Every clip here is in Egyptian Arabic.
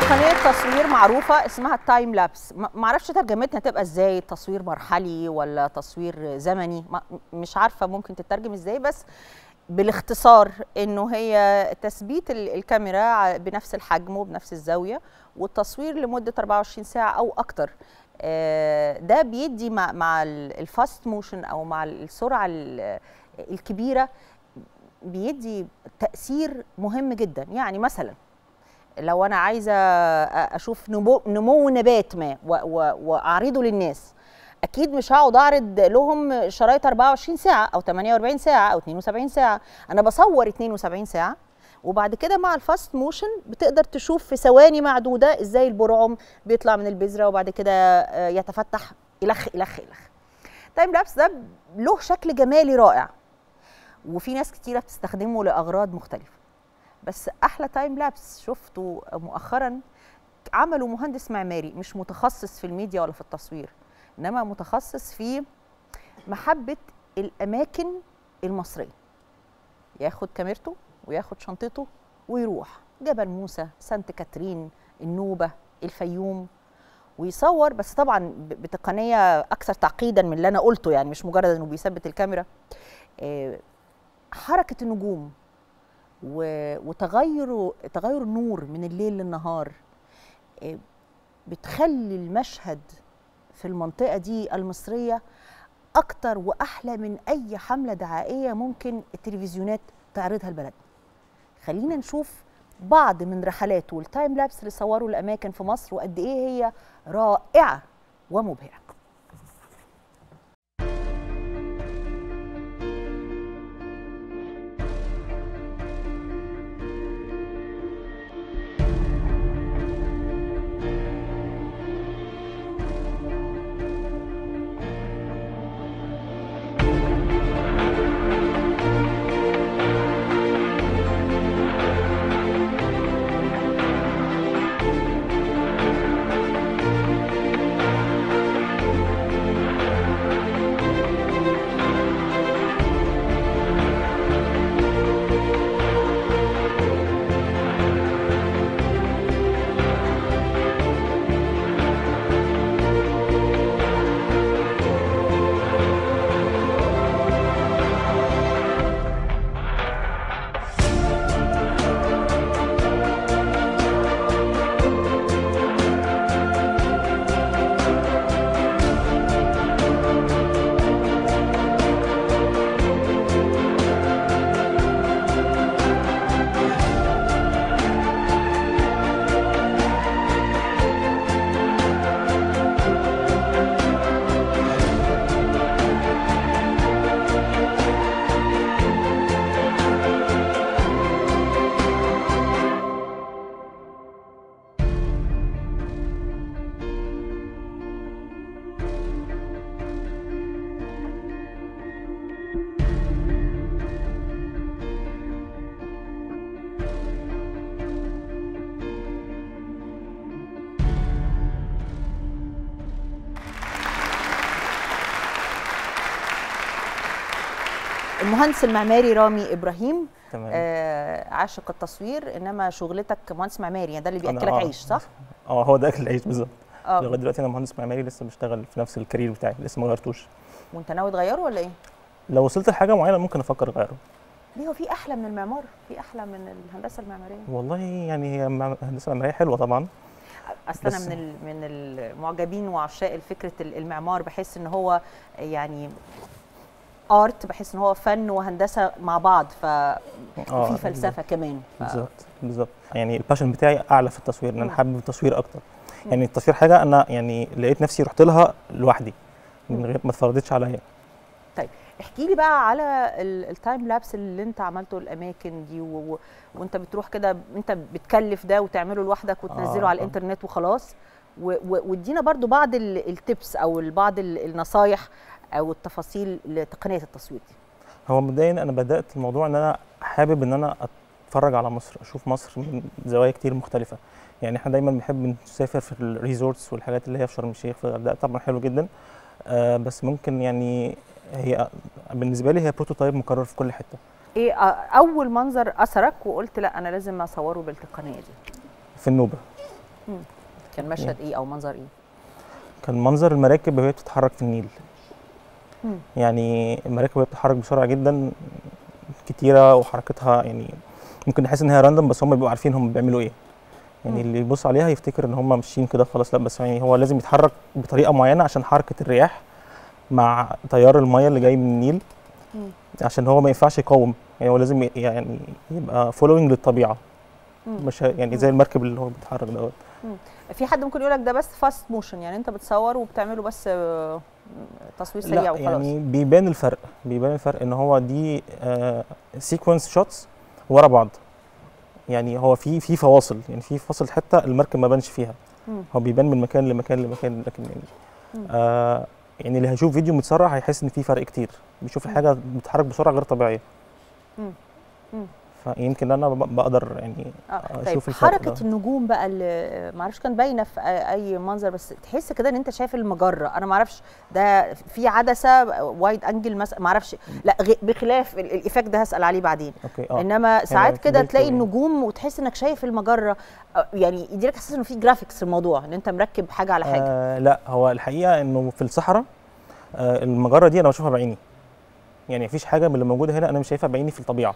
تقنيه تصوير معروفه اسمها التايم لابس ما ما اعرفش ترجمتها تبقى ازاي تصوير مرحلي ولا تصوير زمني ما مش عارفه ممكن تترجم ازاي بس بالاختصار انه هي تثبيت ال- الكاميرا ع- بنفس الحجم وبنفس الزاويه والتصوير لمده 24 ساعه او اكتر آه، ده بيدي مع مع ال- الفاست موشن او مع السرعه ال- الكبيره بيدي تاثير مهم جدا يعني مثلا لو انا عايزه أ- اشوف نمو, نمو نبات ما و- و- واعرضه للناس اكيد مش هقعد اعرض لهم شرايط 24 ساعه او 48 ساعه او 72 ساعه انا بصور 72 ساعه وبعد كده مع الفاست موشن بتقدر تشوف في ثواني معدوده ازاي البرعم بيطلع من البذره وبعد كده آه، يتفتح الخ الخ الخ تايم لابس ده له شكل جمالي رائع وفي ناس كتيره بتستخدمه لاغراض مختلفه بس احلى تايم لابس شفته مؤخرا عمله مهندس معماري مش متخصص في الميديا ولا في التصوير انما متخصص في محبه الاماكن المصريه ياخد كاميرته وياخد شنطته ويروح جبل موسى سانت كاترين النوبه الفيوم ويصور بس طبعا ب- بتقنيه اكثر تعقيدا من اللي انا قلته يعني مش مجرد انه بيثبت الكاميرا آه، حركه النجوم و- وتغير تغير النور من الليل للنهار آه، بتخلي المشهد في المنطقة دي المصرية أكتر وأحلى من أي حملة دعائية ممكن التلفزيونات تعرضها البلد خلينا نشوف بعض من رحلاته والتايم لابس اللي صوروا الأماكن في مصر وقد إيه هي رائعة ومبهرة المهندس المعماري رامي إبراهيم تمام آه عاشق التصوير إنما شغلتك مهندس معماري يعني ده اللي أنا بيأكلك آه. عيش صح؟ اه هو ده اكل العيش بالظبط اه لغايه دلوقتي انا مهندس معماري لسه بشتغل في نفس الكارير بتاعي لسه ما غيرتوش وأنت ناوي تغيره ولا إيه؟ لو وصلت لحاجه معينه ممكن افكر اغيره ليه هو في احلى من المعمار في احلى من الهندسه المعماريه والله يعني هي مع- هندسه معماريه حلوه طبعا اصل انا بس- من ال- من المعجبين وعشاق فكره ال- المعمار بحس ان هو يعني ارت بحس ان هو فن وهندسه مع بعض ف وفي فلسفه كمان ف... بالظبط بالظبط يعني الباشن بتاعي اعلى في التصوير ان مم. انا حابب التصوير اكتر مم. يعني التصوير حاجه انا يعني لقيت نفسي رحت لها لوحدي من غير ما اتفرضتش عليا احكي لي بقى على ال- التايم لابس اللي انت عملته الاماكن دي و... و... وانت بتروح كده انت بتكلف ده وتعمله لوحدك وتنزله آه، على آه. الانترنت وخلاص و... و... وادينا برضو بعض ال- التبس او ال- بعض ال- النصايح او التفاصيل لتقنيه التصوير دي هو مبدئيا انا بدات الموضوع ان انا حابب ان انا اتفرج على مصر اشوف مصر من زوايا كتير مختلفه يعني احنا دايما بنحب نسافر في الريزورتس والحاجات اللي هي في شرم الشيخ في الغردقه طبعا حلو جدا آه بس ممكن يعني هي بالنسبه لي هي بروتوتايب مكرر في كل حته ايه أ- اول منظر اثرك وقلت لا انا لازم اصوره بالتقنيه دي في النوبه كان مشهد ايه او منظر ايه كان منظر المراكب وهي بتتحرك في النيل مم. يعني المراكب وهي بتتحرك بسرعه جدا كتيره وحركتها يعني ممكن نحس ان هي راندوم بس هم بيبقوا عارفين هم بيعملوا ايه يعني مم. اللي يبص عليها يفتكر ان هم ماشيين كده خلاص لا بس يعني هو لازم يتحرك بطريقه معينه عشان حركه الرياح مع تيار الميه اللي جاي من النيل مم. عشان هو ما ينفعش يقاوم يعني هو لازم ي- يعني يبقى فولوينج للطبيعه مم. مش ه- يعني زي مم. المركب اللي هو بيتحرك دوت في حد ممكن يقول لك ده بس فاست موشن يعني انت بتصور وبتعمله بس آه، تصوير سريع لا وخلاص يعني بيبان الفرق بيبان الفرق ان هو دي سيكونس شوتس ورا بعض يعني هو في في فواصل يعني في فاصل حته المركب ما بانش فيها مم. هو بيبان من مكان لمكان لمكان لكن يعني مم. آه يعني اللي هيشوف فيديو متسرع هيحس ان في فرق كتير بيشوف مم. الحاجه بتتحرك بسرعه غير طبيعيه مم. مم. فيمكن انا ب- بقدر يعني اه طيب اشوف الفرق حركه ده. النجوم بقى اللي معرفش كان باينه في أ- اي منظر بس تحس كده ان انت شايف المجره انا معرفش ده في عدسه وايد انجل مثلا معرفش لا غ- بخلاف ال- الايفكت ده هسال عليه بعدين اوكي اه انما ساعات كده ملك تلاقي و- النجوم وتحس انك شايف المجره آه، يعني يديلك احساس انه في جرافيكس في الموضوع ان انت مركب حاجه على حاجه آه لا هو الحقيقه انه في الصحراء آه المجره دي انا بشوفها بعيني يعني مفيش حاجه من اللي موجوده هنا انا مش شايفها بعيني في الطبيعه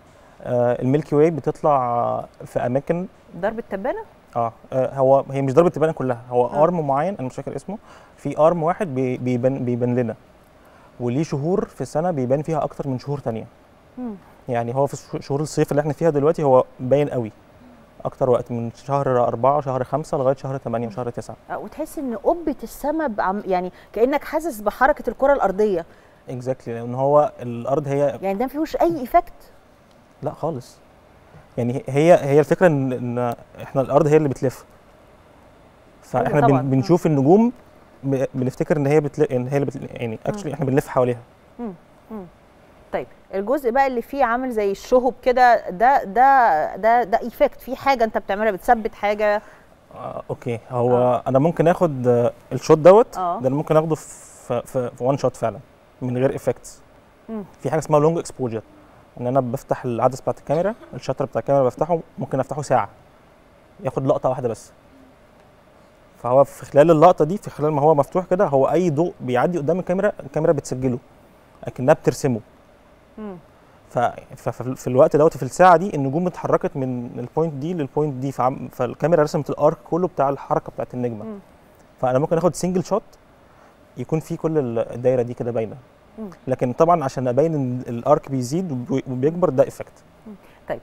آه الميلكي واي بتطلع في اماكن ضرب التبانه اه آه، هو هي مش ضربه تبان كلها هو آه. ارم معين انا مش فاكر اسمه في ارم واحد بي- بيبان بيبان لنا وليه شهور في السنه بيبان فيها اكتر من شهور تانية مم. يعني هو في الش- شهور الصيف اللي احنا فيها دلوقتي هو باين قوي اكتر وقت من شهر أربعة شهر خمسة لغايه شهر 8 وشهر 9 آه، وتحس ان قبه السماء بعم- يعني كانك حاسس بحركه الكره الارضيه اكزاكتلي لان هو الارض هي يعني ده ما فيهوش اي ايفكت لا خالص يعني هي هي الفكره ان ان احنا الارض هي اللي بتلف فاحنا طبعاً. بن بنشوف النجوم ب- بنفتكر ان هي بتل... ان هي اللي بتل... يعني اكشلي احنا بنلف حواليها طيب الجزء بقى اللي فيه عامل زي الشهب كده ده ده ده ده ايفكت في حاجه انت بتعملها بتثبت حاجه آه اوكي هو آه. انا ممكن اخد آه، الشوت دوت آه. ده انا ممكن اخده في في, في وان شوت فعلا من غير افكتس مم. في حاجه اسمها لونج اكسبوجر ان انا بفتح العدسه بتاعت الكاميرا الشاتر بتاع الكاميرا بفتحه ممكن افتحه ساعه ياخد لقطه واحده بس فهو في خلال اللقطه دي في خلال ما هو مفتوح كده هو اي ضوء بيعدي قدام الكاميرا الكاميرا بتسجله اكنها بترسمه مم. ف- ففي في الوقت دوت في الساعه دي النجوم اتحركت من البوينت دي للبوينت دي فعم فالكاميرا رسمت الارك كله بتاع الحركه بتاعت النجمه مم. فانا ممكن اخد سنجل شوت يكون فيه كل ال- الدايره دي كده باينه مم. لكن طبعا عشان ابين ان الارك بيزيد وبي- وبيكبر ده افكت طيب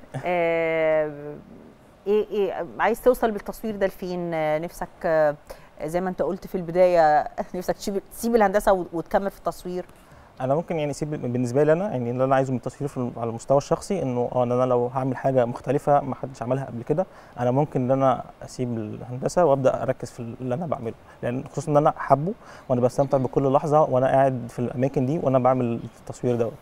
آه ايه ايه عايز توصل بالتصوير ده لفين آه، نفسك آه زي ما انت قلت في البدايه نفسك تسيب تسيب الهندسه وت- وتكمل في التصوير انا ممكن يعني اسيب بالنسبه لي انا يعني اللي انا عايزه من التصوير في الم- على المستوى الشخصي انه اه ان انا لو هعمل حاجه مختلفه ما حدش عملها قبل كده انا ممكن ان انا اسيب الهندسه وابدا اركز في اللي انا بعمله لان خصوصا ان انا حابه وانا بستمتع بكل لحظه وانا قاعد في الاماكن دي وانا بعمل التصوير دوت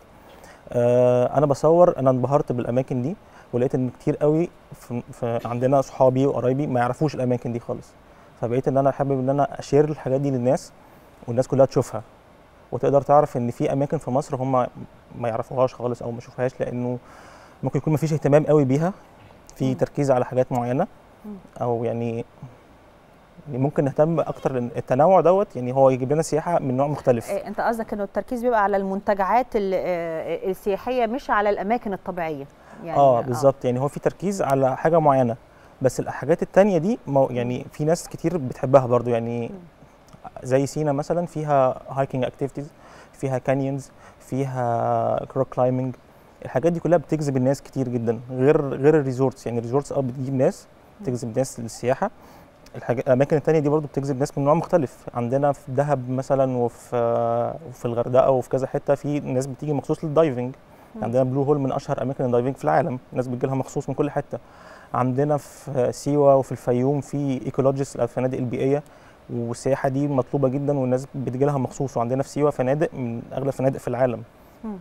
آه انا بصور انا انبهرت بالاماكن دي ولقيت ان كتير قوي في في عندنا صحابي وقرايبي ما يعرفوش الاماكن دي خالص فبقيت ان انا حابب ان انا اشير الحاجات دي للناس والناس كلها تشوفها وتقدر تعرف ان في اماكن في مصر هم ما يعرفوهاش خالص او ما يشوفوهاش لانه ممكن يكون ما فيش اهتمام قوي بيها في مم. تركيز على حاجات معينه مم. او يعني يعني ممكن نهتم اكتر لان التنوع دوت يعني هو يجيب لنا سياحه من نوع مختلف آه انت قصدك انه التركيز بيبقى على المنتجعات ال- آه، السياحيه مش على الاماكن الطبيعيه يعني اه بالظبط يعني هو في تركيز على حاجه معينه بس الحاجات التانية دي مو يعني في ناس كتير بتحبها برضو يعني زي سينا مثلا فيها هايكنج اكتيفيتيز فيها كانيونز فيها روك كلايمنج الحاجات دي كلها بتجذب الناس كتير جدا غير غير الريزورتس يعني الريزورتس اه بتجيب ناس بتجذب ناس للسياحه الحاجة الاماكن التانية دي برضو بتجذب ناس من نوع مختلف عندنا في دهب مثلا وفي وفي الغردقه وفي كذا حته في ناس بتيجي مخصوص للدايفنج مم. عندنا بلو هول من اشهر اماكن الدايفنج في العالم الناس بتجي لها مخصوص من كل حته عندنا في سيوه وفي الفيوم في ايكولوجيست الفنادق البيئيه والسياحه دي مطلوبه جدا والناس بتجي لها مخصوص وعندنا في سيوه فنادق من اغلى الفنادق في العالم مم.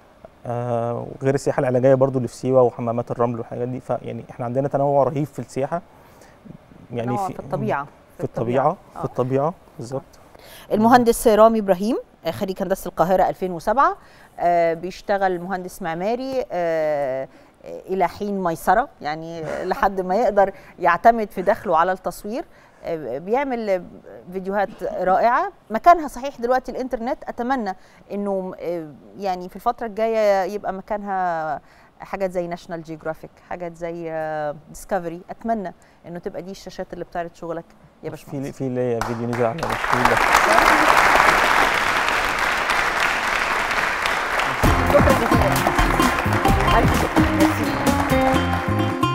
آه وغير السياحه العلاجيه برضو اللي في سيوه وحمامات الرمل والحاجات دي فيعني احنا عندنا تنوع رهيب في السياحه يعني في, في الطبيعه في الطبيعه آه. في الطبيعه بالظبط المهندس رامي ابراهيم آه، خريج هندسه القاهره 2007 آه، بيشتغل مهندس معماري آه، آه، الى حين ميسره يعني لحد ما يقدر يعتمد في دخله على التصوير آه، بيعمل آه، فيديوهات رائعه مكانها صحيح دلوقتي الانترنت اتمنى انه آه، يعني في الفتره الجايه يبقى مكانها حاجات زي ناشونال جيوغرافيك حاجات زي ديسكفري اتمنى انه تبقى دي الشاشات اللي بتعرض شغلك يا في باشمهندس في ليا فيديو نزل على اليوتيوب ده شكرا جزيلا ألف شكر ميرسي.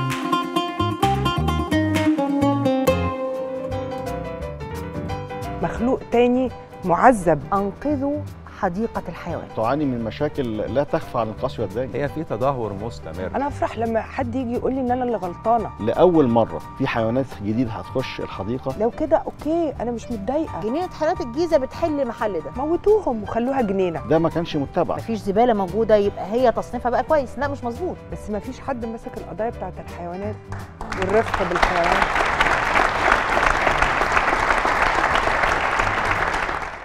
مخلوق تاني معذب انقذوا حديقه الحيوان تعاني من مشاكل لا تخفى عن القسوة الداجن هي في تدهور مستمر انا افرح لما حد يجي يقول لي ان انا اللي غلطانه لأول مرة في حيوانات جديدة هتخش الحديقة لو كده اوكي انا مش متضايقه جنينه حيوانات الجيزه بتحل محل ده موتوهم وخلوها جنينه ده ما كانش متبع مفيش زباله موجوده يبقى هي تصنيفها بقى كويس لا مش مظبوط بس ما فيش حد مسك القضايا بتاعت الحيوانات والرفق بالحيوانات